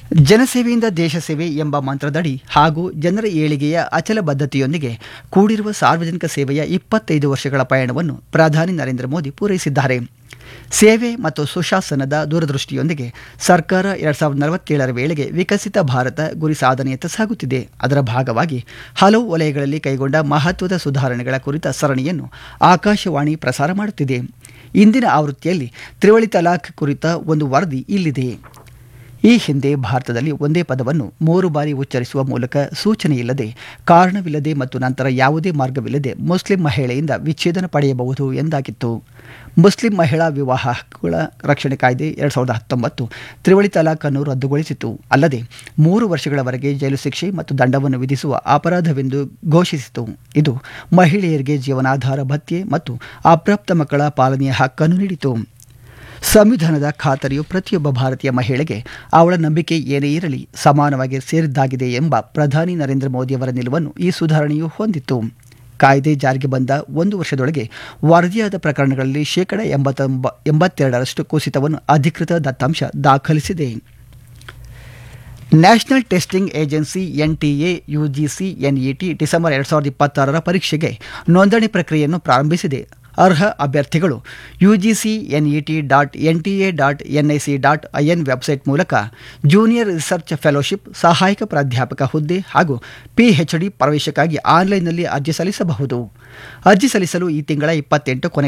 ಜನಸೇವೆಯಿಂದ ದೇಶ ಸೇವೆ ಎಂಬ ಮಂತ್ರದಡಿ ಹಾಗೂ ಜನರ ಏಳಿಗೆಯ ಅಚಲ ಬದ್ಧತೆಯೊಂದಿಗೆ ಕೂಡಿರುವ ಸಾರ್ವಜನಿಕ ಸೇವೆಯ ಇಪ್ಪತ್ತೈದು ವರ್ಷಗಳ ಪಯಣವನ್ನು ಪ್ರಧಾನಿ ನರೇಂದ್ರ ಮೋದಿ ಪೂರೈಸಿದ್ದಾರೆ ಸೇವೆ ಮತ್ತು ಸುಶಾಸನದ ದೂರದೃಷ್ಟಿಯೊಂದಿಗೆ ಸರ್ಕಾರ ಎರಡ್ ಸಾವಿರದ ನಲವತ್ತೇಳರ ವೇಳೆಗೆ ವಿಕಸಿತ ಭಾರತ ಗುರಿ ಸಾಧನೆಯತ್ತ ಸಾಗುತ್ತಿದೆ ಅದರ ಭಾಗವಾಗಿ ಹಲವು ವಲಯಗಳಲ್ಲಿ ಕೈಗೊಂಡ ಮಹತ್ವದ ಸುಧಾರಣೆಗಳ ಕುರಿತ ಸರಣಿಯನ್ನು ಆಕಾಶವಾಣಿ ಪ್ರಸಾರ ಮಾಡುತ್ತಿದೆ ಇಂದಿನ ಆವೃತ್ತಿಯಲ್ಲಿ ತ್ರಿವಳಿ ತಲಾಖ್ ಕುರಿತ ಒಂದು ವರದಿ ಇಲ್ಲಿದೆ ಈ ಹಿಂದೆ ಭಾರತದಲ್ಲಿ ಒಂದೇ ಪದವನ್ನು ಮೂರು ಬಾರಿ ಉಚ್ಚರಿಸುವ ಮೂಲಕ ಸೂಚನೆ ಇಲ್ಲದೆ ಕಾರಣವಿಲ್ಲದೆ ಮತ್ತು ನಂತರ ಯಾವುದೇ ಮಾರ್ಗವಿಲ್ಲದೆ ಮುಸ್ಲಿಂ ಮಹಿಳೆಯಿಂದ ವಿಚ್ಛೇದನ ಪಡೆಯಬಹುದು ಎಂದಾಗಿತ್ತು ಮುಸ್ಲಿಂ ಮಹಿಳಾ ವಿವಾಹ ಹಕ್ಕುಗಳ ರಕ್ಷಣೆ ಕಾಯ್ದೆ ಎರಡ್ ಸಾವಿರದ ಹತ್ತೊಂಬತ್ತು ತ್ರಿವಳಿ ತಲಾಖ್ ಅನ್ನು ರದ್ದುಗೊಳಿಸಿತು ಅಲ್ಲದೆ ಮೂರು ವರ್ಷಗಳವರೆಗೆ ಜೈಲು ಶಿಕ್ಷೆ ಮತ್ತು ದಂಡವನ್ನು ವಿಧಿಸುವ ಅಪರಾಧವೆಂದು ಘೋಷಿಸಿತು ಇದು ಮಹಿಳೆಯರಿಗೆ ಜೀವನಾಧಾರ ಭತ್ಯೆ ಮತ್ತು ಅಪ್ರಾಪ್ತ ಮಕ್ಕಳ ಪಾಲನೆಯ ಹಕ್ಕನ್ನು ನೀಡಿತು ಸಂವಿಧಾನದ ಖಾತರಿಯು ಪ್ರತಿಯೊಬ್ಬ ಭಾರತೀಯ ಮಹಿಳೆಗೆ ಅವಳ ನಂಬಿಕೆ ಏನೇ ಇರಲಿ ಸಮಾನವಾಗಿ ಸೇರಿದ್ದಾಗಿದೆ ಎಂಬ ಪ್ರಧಾನಿ ನರೇಂದ್ರ ಮೋದಿಯವರ ನಿಲುವನ್ನು ಈ ಸುಧಾರಣೆಯು ಹೊಂದಿತ್ತು ಕಾಯ್ದೆ ಜಾರಿಗೆ ಬಂದ ಒಂದು ವರ್ಷದೊಳಗೆ ವರದಿಯಾದ ಪ್ರಕರಣಗಳಲ್ಲಿ ಶೇಕಡ ಎಂಬತ್ತೊಂಬ ಎಂಬತ್ತೆರಡರಷ್ಟು ಕುಸಿತವನ್ನು ಅಧಿಕೃತ ದತ್ತಾಂಶ ದಾಖಲಿಸಿದೆ national testing agency NTA UGC NET December ಎರಡು ಸಾವಿರದ ಇಪ್ಪತ್ತಾರರ ಪರೀಕ್ಷೆಗೆ ನೋಂದಣಿ ಪ್ರಕ್ರಿಯೆಯನ್ನು ಪ್ರಾರಂಭಿಸಿದೆ ಅರ್ಹ ಅಭ್ಯರ್ಥಿಗಳು UGC NET dot NTA dot NIC dot IN website ಮೂಲಕ ಜೂನಿಯರ್ ರಿಸರ್ಚ್ ಫೆಲೋಶಿಪ್ ಸಹಾಯಕ ಪ್ರಾಧ್ಯಾಪಕ ಹುದ್ದೆ ಹಾಗೂ ಪಿಎಚ್ಡಿ ಪ್ರವೇಶಕ್ಕಾಗಿ ಆನ್ಲೈನ್ನಲ್ಲಿ ಅರ್ಜಿ ಸಲ್ಲಿಸಬಹುದು ಅರ್ಜಿ ಸಲ್ಲಿಸಲು ಈ ತಿಂಗಳ ಇಪ್ಪತ್ತೆಂಟು ಕೊನೆ